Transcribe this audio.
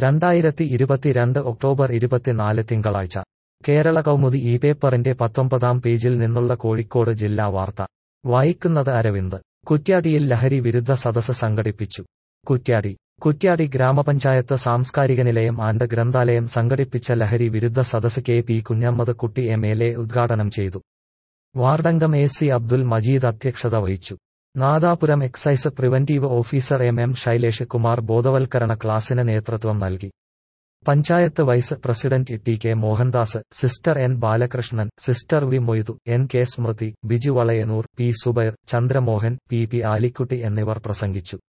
രണ്ടായിരത്തി ഇരുപത്തിരണ്ട് ഒക്ടോബർ ഇരുപത്തിനാല് തിങ്കളാഴ്ച കേരള കൗമുദി ഈ പേപ്പറിന്റെ പത്തൊമ്പതാം പേജിൽ നിന്നുള്ള കോഴിക്കോട് ജില്ലാ വാർത്ത വായിക്കുന്നത് അരവിന്ദ് കുറ്റ്യാടിയിൽ ലഹരി വിരുദ്ധ സദസ് സംഘടിപ്പിച്ചു കുറ്റ്യാടി കുറ്റ്യാടി ഗ്രാമപഞ്ചായത്ത് സാംസ്കാരിക നിലയം ആൻഡ് ഗ്രന്ഥാലയം സംഘടിപ്പിച്ച ലഹരി വിരുദ്ധ സദസ് കെ പി കുഞ്ഞമ്മദ് കുട്ടി എം എൽ എ ഉദ്ഘാടനം ചെയ്തു വാർഡംഗം എ സി അബ്ദുൽ മജീദ് അധ്യക്ഷത വഹിച്ചു Nadapuram excise preventive officer M M Shailesh Kumar ബോധവൽക്കരണ ക്ലാസിന് നേതൃത്വം നൽകി panchayat vice president T K Mohandas sister N Balakrishnan sister V Moidu N K Smrithi Biju Valayanoor P Subair Chandramohan P P Alikutty എന്നിവർ പ്രസംഗിച്ചു